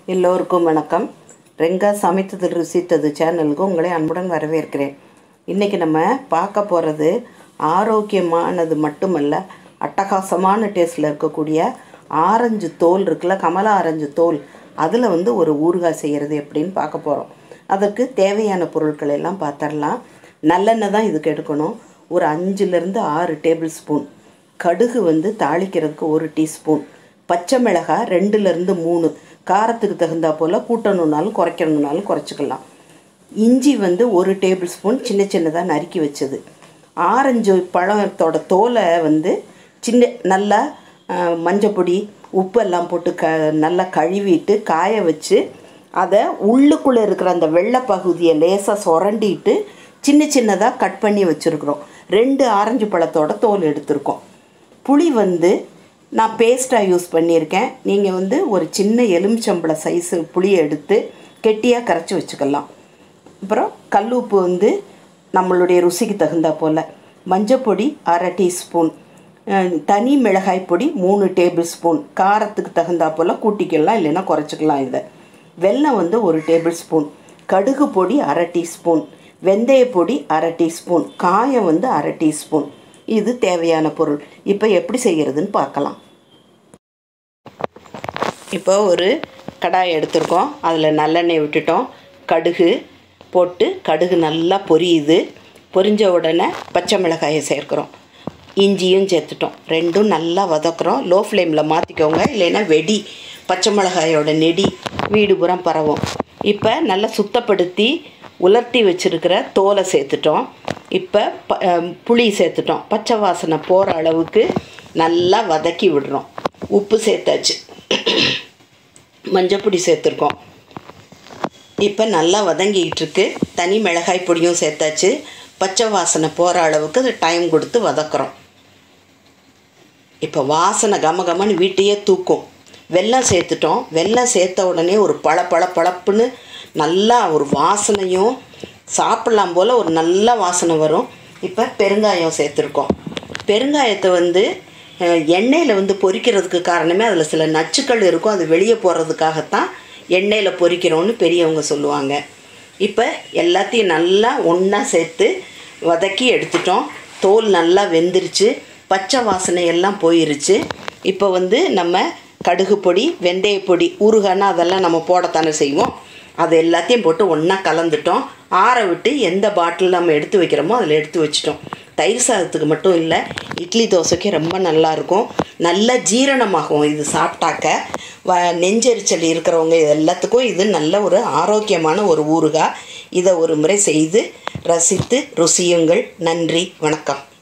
எல்லோருக்கும் வணக்கம் ரெங்கா சமைத்தது ருசித்தது சேனலுக்கு உங்களை அன்புடன் வரவேற்கிறேன் இன்றைக்கி நம்ம பார்க்க போகிறது ஆரோக்கியமானது மட்டுமல்ல அட்டகாசமான டேஸ்ட்டில் இருக்கக்கூடிய ஆரஞ்சு தோல் இருக்குல்ல கமலா ஆரஞ்சு தோல் அதில் வந்து ஒரு ஊறுகாய் செய்கிறது எப்படின்னு பார்க்க போகிறோம் அதற்கு தேவையான பொருட்கள் எல்லாம் பார்த்துடலாம் நல்லெண்ணெய் தான் இதுக்கு எடுக்கணும் ஒரு அஞ்சுலேருந்து ஆறு டேபிள் ஸ்பூன் கடுகு வந்து தாளிக்கிறதுக்கு ஒரு டீஸ்பூன் பச்சை மிளகாய் ரெண்டுலேருந்து மூணு காரத்துக்கு தகுந்தா போல் கூட்டணுன்னாலும் குறைக்கணுன்னாலும் குறைச்சிக்கலாம் இஞ்சி வந்து ஒரு டேபிள் ஸ்பூன் சின்ன சின்னதாக நறுக்கி வச்சது ஆரஞ்சு பழத்தோட தோலை வந்து சின்ன நல்லா அஹ், மஞ்சப்பொடி உப்பு எல்லாம் போட்டு க நல்லா கழுவிட்டு காய வச்சு அதை உள்ளுக்குள்ளே இருக்கிற அந்த வெள்ளை பகுதியை லேசாக சுரண்டிட்டு சின்ன சின்னதாக கட் பண்ணி வச்சுருக்குறோம் ரெண்டு ஆரஞ்சு பழத்தோட தோல் எடுத்திருக்கோம் புளி வந்து நான் பேஸ்ட்டாக யூஸ் பண்ணியிருக்கேன் நீங்கள் வந்து ஒரு சின்ன எலுமிச்சம்பழ சைஸு புளியை எடுத்து கெட்டியாக கரைச்சி வச்சுக்கலாம் அப்புறம் கல் உப்பு வந்து நம்மளுடைய ருசிக்கு தகுந்தா போல் மஞ்சப்பொடி அரை டீஸ்பூன் அஹ், தனி மிளகாய் பொடி மூணு டேபிள் ஸ்பூன் காரத்துக்கு தகுந்தா போல் கூட்டிக்கலாம் இல்லைன்னா குறைச்சிக்கலாம் இதை வெல்லம் வந்து ஒரு டேபிள் ஸ்பூன் கடுகு பொடி அரை டீஸ்பூன் வெந்தய பொடி அரை டீஸ்பூன் காயம் வந்து அரை டீஸ்பூன் இது தேவையான பொருள் இப்போ எப்படி செய்கிறதுன்னு பார்க்கலாம் இப்போ ஒரு கடாய் எடுத்திருக்கோம் அதில் நல்லெண்ணெய் விட்டுட்டோம் கடுகு போட்டு கடுகு நல்லா பொரியுது பொரிஞ்ச உடனே பச்சை மிளகாயை சேர்க்குறோம் இஞ்சியும் சேர்த்துட்டோம் ரெண்டும் நல்லா வதக்குறோம் லோ ஃப்ளேமில் மாற்றிக்கோங்க இல்லைன்னா வெடி பச்சை மிளகாயோட நெடி வீடு புறம் பரவும் இப்போ நல்லா சுத்தப்படுத்தி உலர்த்தி வச்சுருக்கிற தோலை சேர்த்துட்டோம் இப்போ ப அஹ் புளி சேர்த்துட்டோம் பச்சை வாசனை போகிற அளவுக்கு நல்லா வதக்கி விடுறோம் உப்பு சேர்த்தாச்சு மஞ்சப்பொடி சேர்த்துருக்கோம் இப்போ நல்லா வதங்கிட்டு இருக்கு தனி மிளகாய் பொடியும் சேர்த்தாச்சு பச்சை வாசனை போகிற அளவுக்கு அது டைம் கொடுத்து வதக்குறோம் இப்போ வாசனை கம கமன்னு வீட்டையே தூக்கும் வெல்லம் சேர்த்துட்டோம் வெல்லம் சேர்த்த உடனே ஒரு பள பள பளப்புன்னு நல்லா ஒரு வாசனையும் சாப்பிட்லாம் போல் ஒரு நல்ல வாசனை வரும் இப்போ பெருங்காயம் சேர்த்துருக்கோம் பெருங்காயத்தை வந்து அஹ், எண்ணெயில் வந்து பொரிக்கிறதுக்கு காரணமே அதில் சில நச்சுக்கள் இருக்கும் அது வெளியே போகிறதுக்காகத்தான் எண்ணெயில் பொரிக்கிறோன்னு பெரியவங்க சொல்லுவாங்க இப்போ எல்லாத்தையும் நல்லா ஒன்றா சேர்த்து வதக்கி எடுத்துட்டோம் தோல் நல்லா வெந்துருச்சு பச்சை வாசனை எல்லாம் போயிருச்சு இப்போ வந்து நம்ம கடுகு பொடி வெந்தய பொடி ஊறுகாய்னா அதெல்லாம் நம்ம போடத்தானே செய்வோம் அது எல்லாத்தையும் போட்டு ஒன்றா கலந்துட்டோம் ஆற விட்டு எந்த பாட்டில் நம்ம எடுத்து வைக்கிறோமோ அதில் எடுத்து வச்சிட்டோம் தயிர் சாதத்துக்கு மட்டும் இல்லை இட்லி தோசைக்கு ரொம்ப நல்லாயிருக்கும் நல்ல ஜீரணமாகும் இது சாப்பிட்டாக்க வ நெஞ்செரிச்சல் இருக்கிறவங்க இது எல்லாத்துக்கும் இது நல்ல ஒரு ஆரோக்கியமான ஒரு ஊறுகாய் இதை ஒரு முறை செய்து ரசித்து ருசியுங்கள் நன்றி வணக்கம்